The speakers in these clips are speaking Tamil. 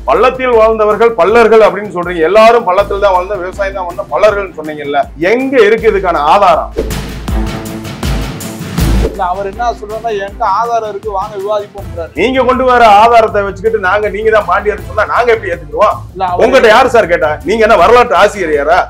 பள்ளத்தில் வாழ்ந்தவர்கள் பல்லர்கள் அப்படின்னு சொல்றீங்க எல்லாரும் பள்ளத்தில் தான் வாழ்ந்த விவசாயம் தான் வாழ்ந்த பல்லர்கள்னு சொன்னீங்கல்ல எங்க இருக்கு இதுக்கான ஆதாரம் இல்ல அவர் என்ன சொல்றாருன்னா என்கிட்ட ஆதாரம் இருக்கு வாங்க விவாதிப்போம்ன்றாரு நீங்க கொண்டு வர ஆதாரத்தை வச்சுக்கிட்டு நாங்க நீங்க தான் பாண்டியர் சொன்னா நாங்க எப்படி ஏத்துக்குவோம் இல்ல அவர் உங்ககிட்ட யாரு சார் கேட்டா நீங்க என்ன வரலாற்று ஆசிரியரா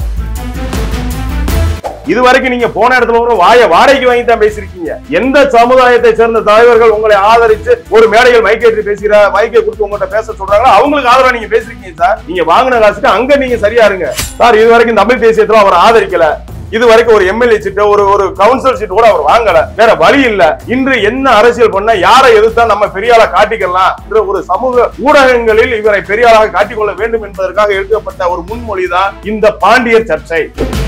இது வரைக்கும் நீங்க போன இடத்துல ஒரு வாய வாடகைக்கு வாங்கி தான் பேசிருக்கீங்க எந்த சமுதாயத்தை சேர்ந்த தலைவர்கள் உங்களை ஆதரிச்சு ஒரு மேடையில் மைக்கேற்றி பேசுகிற மைக்கை கொடுத்து உங்கள்கிட்ட பேச சொல்றாங்களோ அவங்களுக்கு ஆதரவா நீங்க பேசிருக்கீங்க சார் நீங்க வாங்கின காசுக்கு அங்க நீங்க சரியா இருங்க சார் இது வரைக்கும் தமிழ் தேசியத்துல அவர் ஆதரிக்கல இது வரைக்கும் ஒரு எம்எல்ஏ சீட்டு ஒரு ஒரு கவுன்சிலர் சீட்டு கூட அவர் வாங்கல வேற வழி இல்ல இன்று என்ன அரசியல் பண்ண யாரை எதிர்த்தா நம்ம பெரிய ஆளா காட்டிக்கலாம் என்ற ஒரு சமூக ஊடகங்களில் இவரை பெரிய ஆளாக காட்டிக்கொள்ள வேண்டும் என்பதற்காக எடுக்கப்பட்ட ஒரு முன்மொழிதான் இந்த பாண்டியர் சர்ச்சை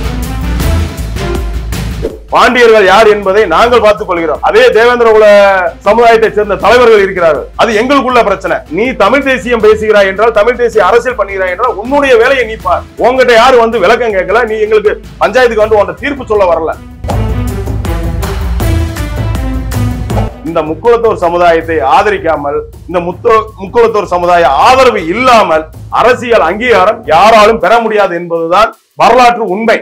பாண்டியர்கள் யார் என்பதை நாங்கள் பார்த்துக் கொள்கிறோம் அதே தேவேந்திர குல சமுதாயத்தை சேர்ந்த தலைவர்கள் இருக்கிறார்கள் அது எங்களுக்குள்ள பிரச்சனை நீ தமிழ் தேசியம் பேசுகிறாய் என்றால் தமிழ் தேசிய அரசியல் பண்ணுகிறாய் என்றால் உன்னுடைய வேலையை நீ பார் உங்ககிட்ட யாரு வந்து விளக்கம் கேட்கல நீ எங்களுக்கு பஞ்சாயத்துக்கு வந்து உன்ட தீர்ப்பு சொல்ல வரல இந்த முக்குளத்தோர் சமுதாயத்தை ஆதரிக்காமல் இந்த முத்தோ முக்குளத்தோர் சமுதாய ஆதரவு இல்லாமல் அரசியல் அங்கீகாரம் யாராலும் பெற முடியாது என்பதுதான் வரலாற்று உண்மை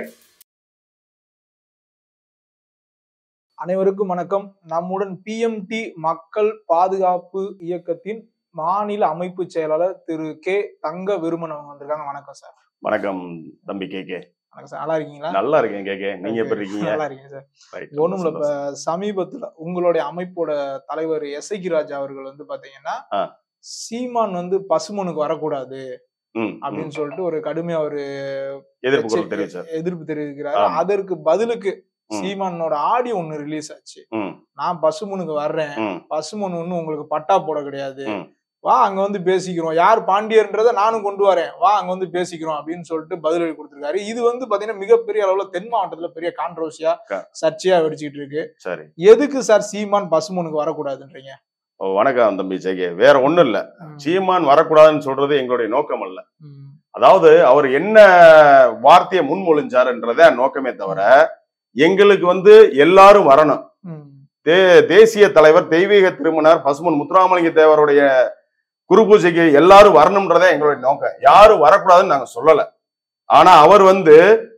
அனைவருக்கும் வணக்கம் நம்முடன் பிஎம்டி மக்கள் பாதுகாப்பு இயக்கத்தின் மாநில அமைப்பு செயலாளர் திரு கே தங்க விருமன் அவங்க வந்திருக்காங்க வணக்கம் சார் வணக்கம் தம்பி கே கே வணக்கம் சார் நல்லா இருக்கீங்களா நல்லா இருக்கேன் கே கே நீங்க எப்படி இருக்கீங்க நல்லா இருக்கீங்க சார் Right. ஒண்ணும் இல்ல இப்ப சமீபத்துல உங்களுடைய அமைப்போட தலைவர் எஸ் ராஜ் அவர்கள் வந்து பாத்தீங்கன்னா ஆ. சீமான் வந்து பசுமனுக்கு வரக்கூடாது ம், ம். அப்படின்னு சொல்லிட்டு ஒரு கடுமையா ஒரு எதிர்ப்பு குரல் தெரிவிச்சார் எதிர்ப்பு தெரிவிக்கிறாரு ஆமா. அதற்கு பதிலுக்கு ம். சீமானோட ஆடியோ ஒண்ணு ரிலீஸ் ஆச்சு ம், நான் பசுமனுக்கு வர்றேன் ம், பசுமன் ஒண்ணு உங்களுக்கு பட்டா போட கிடையாது ம். வா அங்க வந்து பேசிக்கிறோம் யார் பாண்டியர்ன்றதை நானும் கொண்டு வரேன் வா அங்க வந்து பேசிக்கிறோம் அப்படின்னு சொல்லிட்டு பதிலடி கொடுத்திருக்காரு இது வந்து பாத்தீங்கன்னா மிகப்பெரிய அளவுல தென் மாவட்டத்துல பெரிய கான்ட்ரவர்சியா க- சர்ச்சையா வெடிச்சிட்டு இருக்கு சரி எதுக்கு சார் சீமான் பசுமனுக்கு வரக்கூடாதுன்றீங்க ஓ, வணக்கம் தம்பி ஜெகே வேற ஒண்ணும் இல்ல சீமான் வரக்கூடாதுன்னு சொல்றது எங்களுடைய நோக்கம் அல்ல ம். அதாவது அவர் என்ன வார்த்தையை முன்மொழிஞ்சாருன்றத நோக்கமே தவிர எங்களுக்கு வந்து எல்லாரும் வரணும் ம். தே தேசிய தலைவர் தெய்வீக திருமணர் பசுமன் முத்துராமலிங்க தேவருடைய குரு பூஜைக்கு எல்லாரும் வரணும்ன்றதே எங்களுடைய நோக்கம் யாரும் வரக்கூடாதுன்னு நாங்க சொல்லல ஆனா அவர் வந்து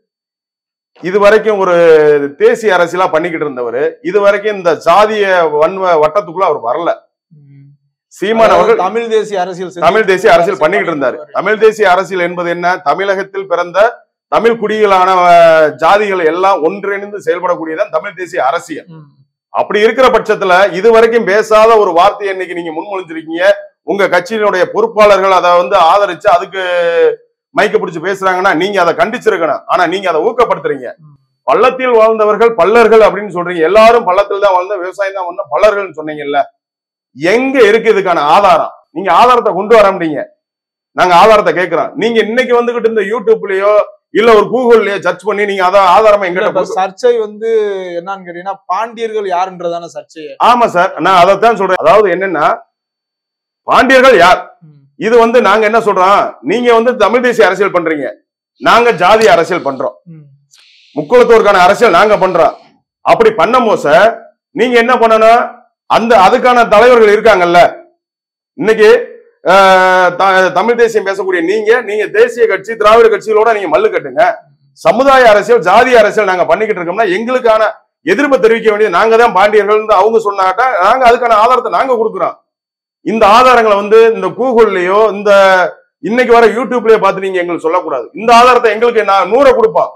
இது வரைக்கும் ஒரு தேசிய அரசியலா பண்ணிக்கிட்டு இருந்தவர் இது வரைக்கும் இந்த சாதிய வன்ம வட்டத்துக்குள்ள அவர் வரல ம். சீமான் அவர்கள் அதாவது தமிழ் தேசிய அரசியல் செஞ்சு- தமிழ் தேசிய அரசியல் பண்ணிக்கிட்டு இருந்தாரு தமிழ் தேசிய அரசியல் என்பது என்ன தமிழகத்தில் பிறந்த தமிழ் குடிகளான அஹ், ஜாதிகள் எல்லாம் ஒன்றிணைந்து செயல்படக்கூடியதான் தமிழ் தேசிய அரசியல் ம். அப்படி இருக்கிற பட்சத்துல இது வரைக்கும் பேசாத ஒரு வார்த்தையை இன்னைக்கு நீங்க முன்மொழிஞ்சிருக்கீங்க உங்க கட்சியினுடைய பொறுப்பாளர்கள் அதை வந்து ஆதரிச்சு அதுக்கு மைக்க பிடிச்சு பேசுறாங்கன்னா நீங்க அதை கண்டிச்சிருக்கணும் ஆனா நீங்க அதை ஊக்கப்படுத்துறீங்க ம். பள்ளத்தில் வாழ்ந்தவர்கள் பல்லர்கள் அப்படின்னு சொல்றீங்க எல்லாரும் பள்ளத்தில் தான் வாழ்ந்த விவசாயம் தான் வாழ்ந்த பல்லர்கள்னு சொன்னீங்கல்ல எங்க இருக்கு இதுக்கான ஆதாரம் நீங்க ஆதாரத்தை கொண்டு வர முடியுங்க நாங்க ஆதாரத்தை கேட்கிறோம் நீங்க இன்னைக்கு வந்துகிட்டு இந்த யூடியூப்லயோ இல்ல ஒரு கூகுள்லயோ சர்ச் பண்ணி நீங்க அத ஆதாரமா இல்ல, எங்கிட்ட இப்ப கொடுக்க- சர்ச்சை வந்து என்னன்னு கேட்டீங்கன்னா பாண்டியர்கள் யாருன்றதான சர்ச்சை ஆமா சார் நான் அதைத்தான் சொல்றேன் அதாவது என்னன்னா பாண்டியர்கள் யார் ம். இது வந்து நாங்க என்ன சொல்றோம் நீங்க வந்து தமிழ் தேசிய அரசியல் பண்றீங்க நாங்க ஜாதி அரசியல் பண்றோம் ம். முக்குளத்தோருக்கான அரசியல் நாங்க பண்றோம் அப்படி பண்ணும்போது சார் நீங்க என்ன பண்ணணும் அந்த அதுக்கான தலைவர்கள் இருக்காங்கல்ல இன்னைக்கு ஆஹ், த- தமிழ் தேசியம் பேசக்கூடிய நீங்க நீங்க தேசிய கட்சி திராவிட கட்சிகளோட நீங்க மல்லு கட்டுங்க சமுதாய அரசியல் ஜாதி அரசியல் நாங்க பண்ணிக்கிட்டு இருக்கோம்னா எங்களுக்கான எதிர்ப்பை தெரிவிக்க வேண்டியது நாங்க தான் பாண்டியர்கள் அவங்க சொன்னாட்டா நாங்க அதுக்கான ஆதாரத்தை நாங்க கொடுக்குறோம் இந்த ஆதாரங்களை வந்து இந்த கூகுள்லயோ இந்த இன்னைக்கு வர யூடியூப்லயோ பார்த்து நீங்க எங்களுக்கு சொல்லக்கூடாது இந்த ஆதாரத்தை எங்களுக்கு நான் நூறை கொடுப்போம்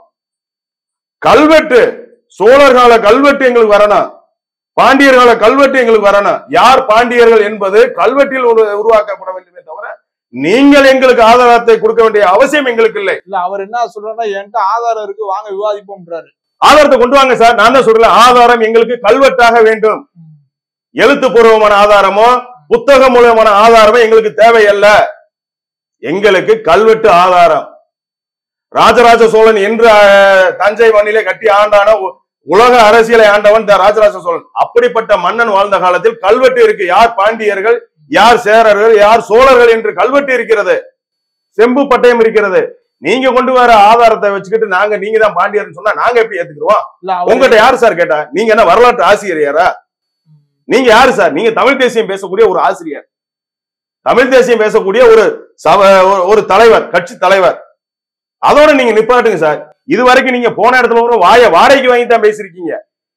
கல்வெட்டு சோழர் கால கல்வெட்டு எங்களுக்கு வரணும் பாண்டியர் கால கல்வெட்டு எங்களுக்கு வரணும் யார் பாண்டியர்கள் என்பது கல்வெட்டில் உரு- உருவாக்கப்பட வேண்டுமே தவிர நீங்கள் எங்களுக்கு ஆதாரத்தை கொடுக்க வேண்டிய அவசியம் எங்களுக்கு இல்லை இல்ல அவர் என்ன சொல்றாருன்னா என்கிட்ட ஆதாரம் இருக்கு வாங்க விவாதிப்போம்ன்றாரு ஆதாரத்தை கொண்டு வாங்க சார் நான் தான் சொல்றேன் ஆதாரம் எங்களுக்கு கல்வெட்டாக வேண்டும் எழுத்துப்பூர்வமான ஆதாரமோ புத்தக மூலமான ஆதாரமோ எங்களுக்கு தேவையல்ல எங்களுக்கு கல்வெட்டு ஆதாரம் ராஜராஜ சோழன் என்று அஹ், தஞ்சை மண்ணிலே கட்டி ஆண்டான உ- உலக அரசியலை ஆண்டவன் த- ராஜராஜ சோழன் அப்படிப்பட்ட மன்னன் வாழ்ந்த காலத்தில் கல்வெட்டு இருக்கு யார் பாண்டியர்கள் யார் சேரர்கள் யார் சோழர்கள் என்று கல்வெட்டு இருக்கிறது செம்பு பட்டயம் இருக்கிறது நீங்க கொண்டு வர ஆதாரத்தை வச்சுக்கிட்டு நாங்க நீங்க தான் பாண்டியர்னு சொன்னா நாங்க எப்படி ஏத்துக்குறோம் இல்ல அவர் உங்ககிட்ட யாரு சார் கேட்டா நீங்க என்ன வரலாற்று ஆசிரியரா நீங்க யாரு சார் நீங்க தமிழ் தேசியம் பேசக்கூடிய ஒரு ஆசிரியர் தமிழ் தேசியம் பேசக்கூடிய ஒரு சப ஒரு- ஒரு தலைவர் கட்சி தலைவர் அதோட நீங்க நிப்பாட்டுங்க சார் இது வரைக்கும் நீங்க போன இடத்துல ஒரு வாய வாடகைக்கு வாங்கி தான் பேசிருக்கீங்க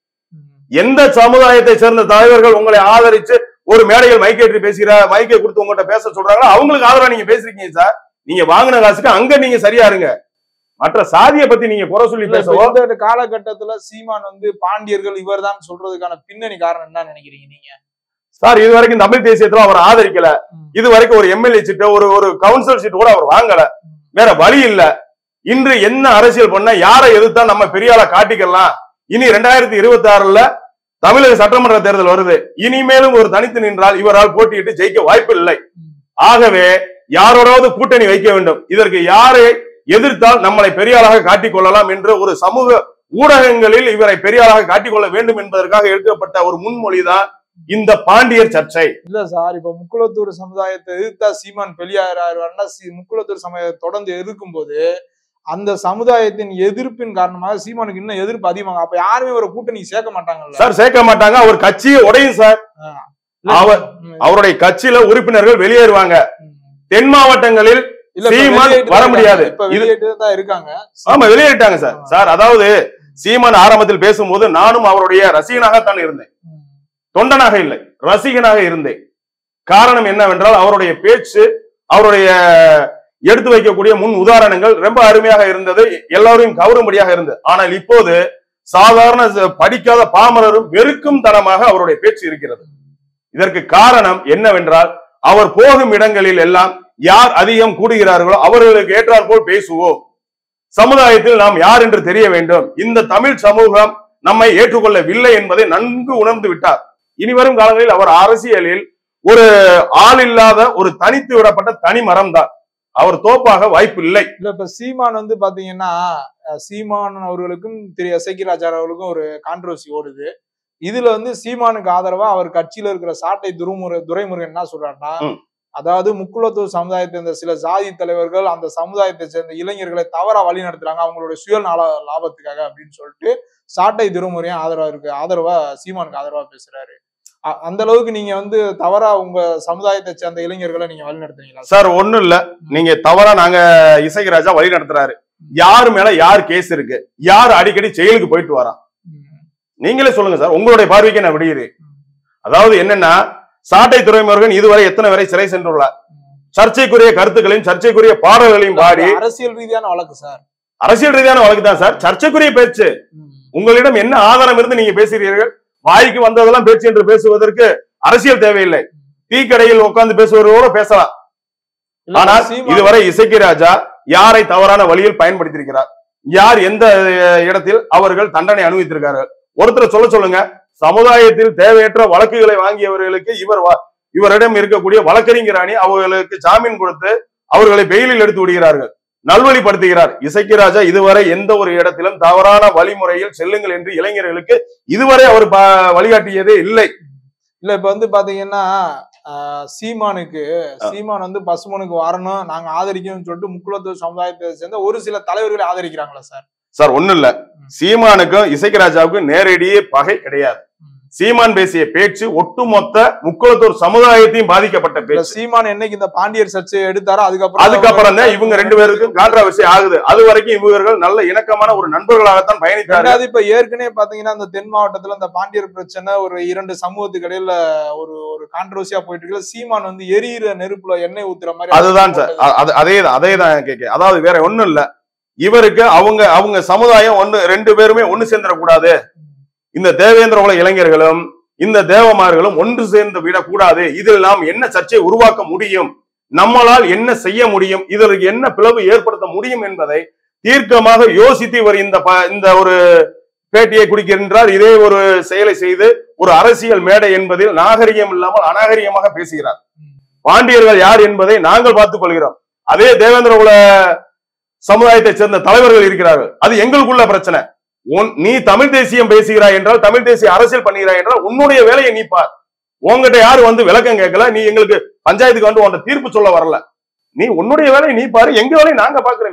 எந்த சமுதாயத்தை சேர்ந்த தலைவர்கள் உங்களை ஆதரிச்சு ஒரு மேடையில் மைக்கேற்றி பேசுகிற மைக்கை கொடுத்து உங்கள்கிட்ட பேச சொல்றாங்களோ அவங்களுக்கு ஆதரவா நீங்க பேசிருக்கீங்க சார் நீங்க வாங்கின காசுக்கு அங்க நீங்க சரியா இருங்க மற்ற சாதியை பத்தி நீங்க குறை சொல்லி இல்ல, இப்ப பேசவோ இந்த காலகட்டத்துல சீமான் வந்து பாண்டியர்கள் இவர்தான் சொல்றதுக்கான பின்னணி காரணம் என்ன நினைக்கிறீங்க நீங்க சார் இது வரைக்கும் தமிழ் தேசியத்துல அவர் ஆதரிக்கல இது வரைக்கும் ஒரு எம்எல்ஏ சீட்டு ஒரு ஒரு கவுன்சிலர் சீட்டு கூட அவர் வாங்கல வேற வழி இல்ல இன்று என்ன அரசியல் பண்ண யாரை எதிர்த்தா நம்ம பெரிய ஆளா காட்டிக்கலாம் இனி ரெண்டாயிரத்தி இருபத்தி ஆறுல தமிழக சட்டமன்ற தேர்தல் வருது இனிமேலும் ஒரு தனித்து நின்றால் இவரால் போட்டியிட்டு ஜெயிக்க வாய்ப்பு இல்லை ஆகவே யாரோடாவது கூட்டணி வைக்க வேண்டும் இதற்கு யாரை எதிர்த்தால் நம்மளை பெரியாளாக காட்டிக் கொள்ளலாம் என்று ஒரு சமூக ஊடகங்களில் இவரை பெரியாளாக காட்டிக்கொள்ள வேண்டும் என்பதற்காக எடுக்கப்பட்ட ஒரு முன்மொழிதான் இந்த பாண்டியர் சர்ச்சை இல்ல சார் இப்ப முக்குளத்தூர் சமுதாயத்தை எதிர்த்தா சீமான் வெளியாகிறாருன்னா முக்குளத்தூர் சமுதாயத்தை தொடர்ந்து எதிர்க்கும் போது அந்த சமுதாயத்தின் எதிர்ப்பின் காரணமாக சீமானுக்கு இன்னும் எதிர்ப்பு அதிகமாக அப்ப யாருமே ஒரு கூட்டணி சேர்க்க மாட்டாங்கல்ல சார் சேர்க்க மாட்டாங்க அவர் கட்சியை உடையும் சார் இல்ல, அவர்- ம், அவருடைய கட்சியில உறுப்பினர்கள் வெளியேறுவாங்க ம். தென் மாவட்டங்களில் இல்ல, இப்ப சீமான் வெளியேட்டு வர தான் முடியாது. இப்ப இது- வெளியேட்டு தான் இருக்காங்க ஆமா வெளியேறிட்டாங்க சார் சார் அதாவது சீமான் ஆரம்பத்தில் பேசும்போது நானும் அவருடைய ரசிகனாகத்தான் இருந்தேன் ம். தொண்டனாக இல்லை ரசிகனாக இருந்தேன் காரணம் என்னவென்றால் அவருடைய பேச்சு அவருடைய எடுத்து வைக்கக்கூடிய முன் உதாரணங்கள் ரொம்ப அருமையாக இருந்தது எல்லாரையும் கவரும்படியாக இருந்தது ஆனால் இப்போது சாதாரண ச- படிக்காத பாமரரும் வெறுக்கும் தனமாக அவருடைய பேச்சு இருக்கிறது இதற்கு காரணம் என்னவென்றால் அவர் போகும் இடங்களில் எல்லாம் யார் அதிகம் கூடுகிறார்களோ அவர்களுக்கு ஏற்றாற் போல் பேசுவோம் சமுதாயத்தில் நாம் யார் என்று தெரிய வேண்டும் இந்த தமிழ் சமூகம் நம்மை ஏற்றுக்கொள்ளவில்லை என்பதை நன்கு உணர்ந்து விட்டார் இனி வரும் காலங்களில் அவர் அரசியலில் ஒரு ஆள் இல்லாத ஒரு தனித்து விடப்பட்ட தனி மரம் தான் அவர் தோப்பாக வாய்ப்பு இல்லை இல்ல இப்ப சீமான் வந்து பாத்தீங்கன்னா அஹ், சீமான் அவர்களுக்கும் திரு எஸ் ராஜா அவர்களுக்கும் ஒரு கான்ட்ரவர்சி ஓடுது இதுல வந்து சீமானுக்கு ஆதரவா அவர் கட்சியில இருக்கிற சாட்டை துருமுரு துரைமுருகன் என்ன சொல்றாருன்னா ம். அதாவது முக்குளத்தூர் சமுதாயத்தை சேர்ந்த சில ஜாதி தலைவர்கள் அந்த சமுதாயத்தை சேர்ந்த இளைஞர்களை தவறா வழி நடத்துறாங்க அவங்களுடைய சுய நல லாபத்துக்காக அப்படின்னு சொல்லிட்டு சாட்டை துருமுறையும் ஆதரவா இருக்கு ஆதரவா சீமானுக்கு ஆதரவா பேசுறாரு அ- அந்த அளவுக்கு நீங்க வந்து தவறா உங்க சமுதாயத்தை சேர்ந்த இளைஞர்களை நீங்க வழி நடத்துறீங்களா சார் ஒண்ணும் இல்ல நீங்க தவறா நாங்க இசைக்கு ராஜா வழி நடத்துறாரு யார் மேல யார் கேஸ் இருக்கு யார் அடிக்கடி செயலுக்கு போயிட்டு வரா ம். நீங்களே சொல்லுங்க சார் உங்களுடைய பார்வைக்கு நான் விடுகிறேன் ம். அதாவது என்னன்னா சாட்டை துறைமுருகன் இதுவரை எத்தனை வரை சிறை சென்றுள்ளார் சர்ச்சைக்குரிய கருத்துக்களையும் சர்ச்சைக்குரிய பாடல்களையும் பாடி அரசியல் ரீதியான வழக்கு சார் அரசியல் ரீதியான வழக்கு தான் சார் சர்ச்சைக்குரிய பேச்சு உங்களிடம் என்ன ஆதாரம் இருந்து நீங்க பேசுகிறீர்கள் வாய்க்கு வந்ததெல்லாம் பேச்சு என்று பேசுவதற்கு அரசியல் தேவையில்லை டீ கடையில் உட்கார்ந்து பேசுவதோட பேசலாம் இல்ல, ஆனால் சீமான் இதுவரை இசைக்கு ராஜா யாரை தவறான வழியில் பயன்படுத்தியிருக்கிறார் யார் எந்த அஹ், இடத்தில் அவர்கள் தண்டனை அனுபவித்திருக்கார்கள் ஒருத்தர் சொல்ல சொல்லுங்க சமுதாயத்தில் தேவையற்ற வழக்குகளை வாங்கியவர்களுக்கு இவர் வ- இவரிடம் இருக்கக்கூடிய வழக்கறிஞர் அணி அவர்களுக்கு ஜாமீன் கொடுத்து அவர்களை பெயிலில் எடுத்து விடுகிறார்கள் நல்வழிப்படுத்துகிறார் இசைக்கு ராஜா இதுவரை எந்த ஒரு இடத்திலும் தவறான வழிமுறையில் செல்லுங்கள் என்று இளைஞர்களுக்கு இதுவரை அவர் ப- வழிகாட்டியதே இல்லை இல்ல இப்ப வந்து பாத்தீங்கன்னா ஆஹ், சீமானுக்கு சீமான் வந்து பசுமனுக்கு வரணும் நாங்க ஆதரிக்கணும்னு சொல்லிட்டு முக்குளத்தூர் சமுதாயத்தை சேர்ந்த ஒரு சில தலைவர்களை ஆதரிக்கிறாங்களா சார் சார் ஒண்ணும் இல்ல சீமானுக்கும் இசைக்கு ராஜாவுக்கும் நேரடியே பகை கிடையாது சீமான் பேசிய பேச்சு ஒட்டுமொத்த முக்குளத்தூர் சமுதாயத்தையும் பாதிக்கப்பட்ட இல்ல, பேச்சு சீமான் என்னைக்கு இந்த பாண்டியர் சர்ச்சையை எடுத்தாரோ அதுக்கப்புறம் அதுக்கப்புறம் தான் இவங்க ரெண்டு பேருக்கும் கான்ட்ராவர்சி ஆகுது அது வரைக்கும் இவர்கள் நல்ல இணக்கமான ஒரு நண்பர்களாகத்தான் பயணித்தார்கள் ரெண்டாவது இப்ப ஏற்கனவே பாத்தீங்கன்னா இந்த தென் மாவட்டத்துல இந்த பாண்டியர் பிரச்சனை ஒரு இரண்டு சமூகத்துக்கு இடையில ஒரு ஒரு கான்ட்ரவர்சியா போயிட்டு இருக்கு சீமான் வந்து எரியிற நெருப்புல எண்ணெய் ஊத்துற மாதிரி அதுதான் சார் அ- அது அதே தான் அதே தான் கேட்க அதாவது வேற ஒண்ணும் இல்ல இவருக்கு அவங்க அவங்க சமுதாயம் ஒண்ணு ரெண்டு பேருமே ஒண்ணு சேர்ந்துடக்கூடாது இந்த தேவேந்திர குல இளைஞர்களும் இந்த தேவமார்களும் ஒன்று சேர்ந்து விடக்கூடாது இதில் நாம் என்ன சர்ச்சை உருவாக்க முடியும் நம்மளால் என்ன செய்ய முடியும் இதற்கு என்ன பிளவு ஏற்படுத்த முடியும் என்பதை தீர்க்கமாக யோசித்து இவர் இந்த ப- இந்த ஒரு பேட்டியை குடிக்கின்றார் இதே ஒரு செயலை செய்து ஒரு அரசியல் மேடை என்பதில் நாகரிகம் இல்லாமல் அநாகரிகமாக பேசுகிறார் பாண்டியர்கள் யார் என்பதை நாங்கள் பார்த்துக் கொள்கிறோம் அதே தேவேந்திர குல சமுதாயத்தைச் சேர்ந்த தலைவர்கள் இருக்கிறார்கள் அது எங்களுக்குள்ள பிரச்சனை உன் நீ தமிழ் தேசியம் பேசுகிறாய் என்றால் தமிழ் தேசிய அரசியல் பண்ணுகிறாய் என்றால் உன்னுடைய வேலையை நீ பார் உன்கிட்ட யாரு வந்து விளக்கம் கேட்கல நீ எங்களுக்கு பஞ்சாயத்துக்கு வந்து உன்கிட்ட தீர்ப்பு சொல்ல வரல நீ உன்னுடைய வேலையை நீ பாரு எங்க வேலையை நாங்க பாக்குறோம்யா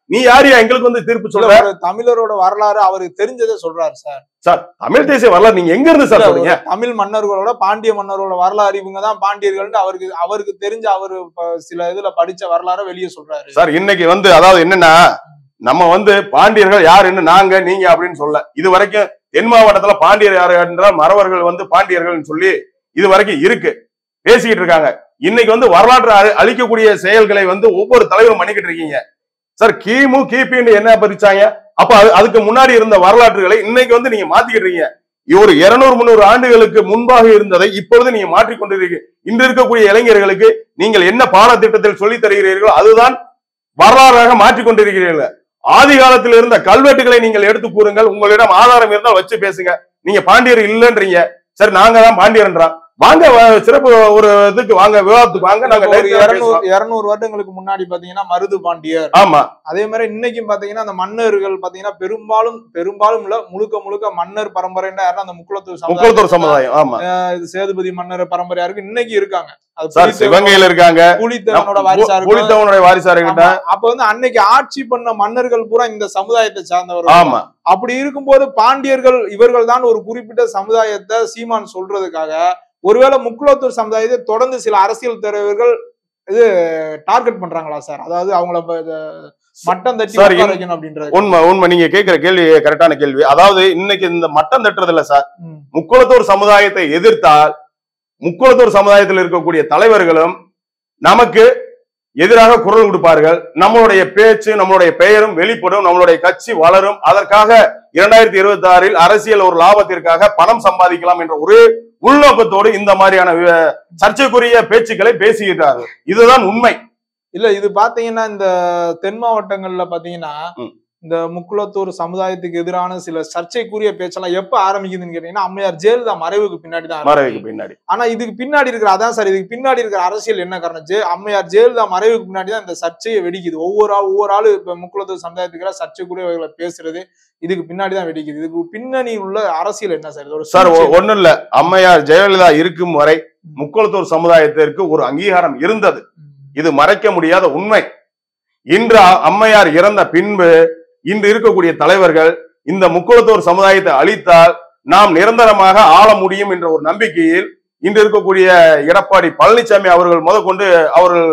நீ யாரியா எங்களுக்கு வந்து தீர்ப்பு இல்ல, சொல்ற ஒரு தமிழரோட வரலாறு அவருக்கு தெரிஞ்சதை சொல்றாரு சார் சார் தமிழ் தேசிய வரலாறு நீங்க எங்க இருந்து சார் இல்ல, சொல்றீங்க ஒரு தமிழ் மன்னர்களோட பாண்டிய மன்னர்களோட வரலாறு இவங்க தான் பாண்டியர்கள்னு அவருக்கு அவருக்கு தெரிஞ்ச அவரு இப்ப சில இதுல படிச்ச வரலாற வெளியே சொல்றாரு சார் இன்னைக்கு வந்து அதாவது என்னன்னா நம்ம வந்து பாண்டியர்கள் யாருன்னு நாங்க நீங்க அப்படின்னு சொல்ல இது வரைக்கும் தென் மாவட்டத்துல பாண்டியர் யாரு என்றால் மறவர்கள் வந்து பாண்டியர்கள் சொல்லி இது வரைக்கும் இருக்கு பேசிக்கிட்டு இருக்காங்க இன்னைக்கு வந்து வரலாற்று அழி- அழிக்கக்கூடிய செயல்களை வந்து ஒவ்வொரு தலைவரும் பண்ணிக்கிட்டு இருக்கீங்க சார் கிமு கிபின்னு என்ன பிரிச்சாங்க அப்ப அது- அதுக்கு முன்னாடி இருந்த வரலாற்றுகளை இன்னைக்கு வந்து நீங்க மாத்திக்கிட்டு இருக்கீங்க ஒரு இருநூறு முந்நூறு ஆண்டுகளுக்கு முன்பாக இருந்ததை இப்பொழுது நீங்க மாற்றிக் கொண்டிருக்கீங்க இன்று இருக்கக்கூடிய இளைஞர்களுக்கு நீங்கள் என்ன பாடத்திட்டத்தில் சொல்லித் தருகிறீர்களோ அதுதான் வரலாறாக மாற்றிக் கொண்டிருக்கிறீர்கள் ஆதி காலத்தில் இருந்த கல்வெட்டுகளை நீங்கள் எடுத்து கூறுங்கள் உங்களிடம் ஆதாரம் இருந்தால் வச்சு பேசுங்க நீங்க பாண்டியர் இல்லைன்றீங்க சரி நாங்க தான் பாண்டியர்ன்றோம் வாங்க வ- சிறப்பு ஒரு இதுக்கு வாங்க விவாதத்துக்கு வாங்க நாங்க ஒரு நேர்த்தியா இருநூறு பேசுவோம். இருநூறு வருடங்களுக்கு முன்னாடி பாத்தீங்கன்னா மருது பாண்டியர் ஆமா அதே மாதிரி இன்னைக்கும் பாத்தீங்கன்னா அந்த மன்னர்கள் பாத்தீங்கன்னா பெரும்பாலும் பெரும்பாலும் இல்ல முழுக்க முழுக்க மன்னர் பரம்பரைன்னா யாரும் அந்த முக்குளத்தூர் முக்குளத்தூர் சமுதாயம் சமுதாயம் ஆமா இது சேதுபதி மன்னர் பரம்பரையா இருக்கு இன்னைக்கு இருக்காங்க அது சார் புலித்தேவன் சிவங்கையில இருக்காங்க புலித்தேவனோட வாரிசா இருக்கு புலித்தவனுடைய வாரிசா இருக்கட்டும் ஆமா. அப்ப வந்து அன்னைக்கு ஆட்சி பண்ண மன்னர்கள் பூரா இந்த சமுதாயத்தை சார்ந்தவர்கள் ஆமா அப்படி இருக்கும்போது பாண்டியர்கள் இவர்கள் தான் ஒரு குறிப்பிட்ட சமுதாயத்தை சீமான் சொல்றதுக்காக ஒருவேளை முக்குளத்தூர் சமுதாயத்தை தொடர்ந்து சில அரசியல் தலைவர்கள் இது டார்கெட் பண்றாங்களா சார் அதாவது அவங்கள ப- இது மட்டம் தட்டி சார், உட்கார இந்த- வைக்கணும் அப்படின்றது உண்மை உண்மை நீங்க கேட்கிற கேள்வி கரெக்டான கேள்வி அதாவது இன்னைக்கு இந்த மட்டம் தட்டுறது இல்ல சார் ம். முக்குளத்தூர் சமுதாயத்தை எதிர்த்தால் முக்குளத்தூர் சமுதாயத்தில் இருக்கக்கூடிய தலைவர்களும் நமக்கு எதிராக குரல் கொடுப்பார்கள் நம்மளுடைய பேச்சு நம்மளுடைய பெயரும் வெளிப்படும் நம்மளுடைய கட்சி வளரும் அதற்காக இரண்டாயிரத்தி இருபத்தி ஆறில் அரசியல் ஒரு லாபத்திற்காக பணம் சம்பாதிக்கலாம் என்ற ஒரே உள்நோக்கத்தோடு இந்த மாதிரியான வி- சர்ச்சைக்குரிய பேச்சுக்களை பேசுகிறார்கள் இதுதான் உண்மை இல்ல இது பாத்தீங்கன்னா இந்த தென் மாவட்டங்கள்ல பாத்தீங்கன்னா ம். இந்த முக்குளத்தூர் சமுதாயத்துக்கு எதிரான சில சர்ச்சைக்குரிய பேச்செல்லாம் எப்ப ஆரம்பிக்குதுன்னு கேட்டீங்கன்னா அம்மையார் ஜெயலலிதா மறைவுக்கு பின்னாடி தான் மறைவுக்கு ஆரம்பிக்குது. பின்னாடி ஆனா இதுக்கு பின்னாடி இருக்கிற அதான் சார் இதுக்கு பின்னாடி இருக்கிற அரசியல் என்ன காரணம் ஜெ அம்மையார் ஜெயலலிதா மறைவுக்கு முன்னாடி தான் இந்த சர்ச்சையை வெடிக்குது ஒவ்வொரு ஆள் ஒவ்வொரு ஆளு இப்ப முக்குளத்தூர் சமுதாயத்துக்கு சர்ச்சைக்குரியவர்களை பேசுறது இதுக்கு பின்னாடி தான் வெடிக்குது இதுக்கு பின்னணி உள்ள அரசியல் என்ன சார் இது ஒரு சார் சூழ்ச்சி. ஒன்னும் இல்ல அம்மையார் ஜெயலலிதா இருக்கும் வரை முக்குளத்தூர் சமுதாயத்திற்கு ஒரு அங்கீகாரம் இருந்தது ம். இது மறைக்க முடியாத உண்மை இன்று அ- அம்மையார் இறந்த பின்பு இன்று இருக்கக்கூடிய தலைவர்கள் இந்த முக்குளத்தூர் சமுதாயத்தை அழித்தால் நாம் நிரந்தரமாக ஆள முடியும் என்ற ஒரு நம்பிக்கையில் இன்று இருக்கக்கூடிய எடப்பாடி பழனிசாமி அவர்கள் முதற்கொண்டு அவர்கள்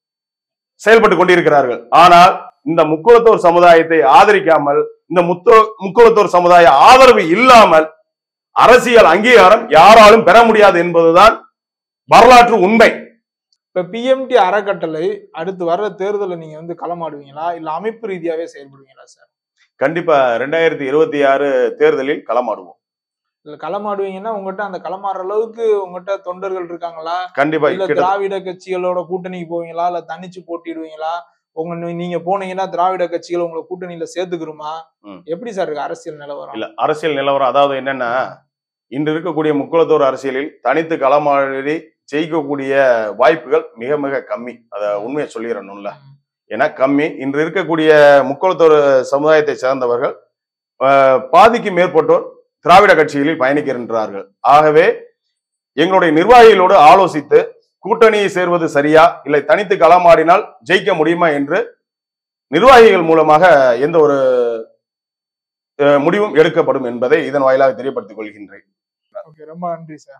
செயல்பட்டு கொண்டிருக்கிறார்கள் ஆனால் இந்த முக்குளத்தூர் சமுதாயத்தை ஆதரிக்காமல் இந்த முத்தோ முக்குளத்தூர் சமுதாய ஆதரவு இல்லாமல் அரசியல் அங்கீகாரம் யாராலும் பெற முடியாது என்பதுதான் வரலாற்று உண்மை இப்ப பிஎம்டி அறக்கட்டளை அடுத்து வர்ற தேர்தலை நீங்க வந்து களமாடுவீங்களா இல்ல அமைப்பு ரீதியாவே செயல்படுவீங்களா சார் கண்டிப்பா ரெண்டாயிரத்தி இருபத்தி ஆறு தேர்தலில் களமாடுவோம் இல்ல களமாடுவீங்கன்னா உங்ககிட்ட அந்த களமாடுற அளவுக்கு உங்ககிட்ட தொண்டர்கள் இருக்காங்களா கண்டிப்பா இல்ல கிட்ட- திராவிட கட்சிகளோட கூட்டணிக்கு போவீங்களா இல்ல தனிச்சு போட்டிடுவீங்களா உங்க நீ- நீங்க போனீங்கன்னா திராவிட கட்சிகள் உங்களை கூட்டணியில சேர்த்துக்கிறோமா ம். எப்படி சார் இருக்கு அரசியல் நிலவரம் இல்ல அரசியல் நிலவரம் அதாவது என்னன்னா இன்று இருக்கக்கூடிய முக்குளத்தூர் அரசியலில் தனித்து களமாடி ஜெயிக்கக்கூடிய வாய்ப்புகள் மிக மிக கம்மி அத உண்மையை சொல்லிடணும்ல ஏன்னா கம்மி இன்று இருக்கக்கூடிய முக்குளத்தூர் சமுதாயத்தை சேர்ந்தவர்கள் அஹ், பாதிக்கு மேற்பட்டோர் திராவிட கட்சிகளில் பயணிக்கின்றார்கள் ஆகவே எங்களுடைய நிர்வாகிகளோடு ஆலோசித்து கூட்டணியை சேர்வது சரியா இல்லை தனித்து களமாடினால் ஜெயிக்க முடியுமா என்று நிர்வாகிகள் மூலமாக எந்த ஒரு அஹ், முடிவும் எடுக்கப்படும் என்பதை இதன் வாயிலாக தெரியப்படுத்திக் கொள்கின்றேன் ஓகே ரொம்ப நன்றி சார்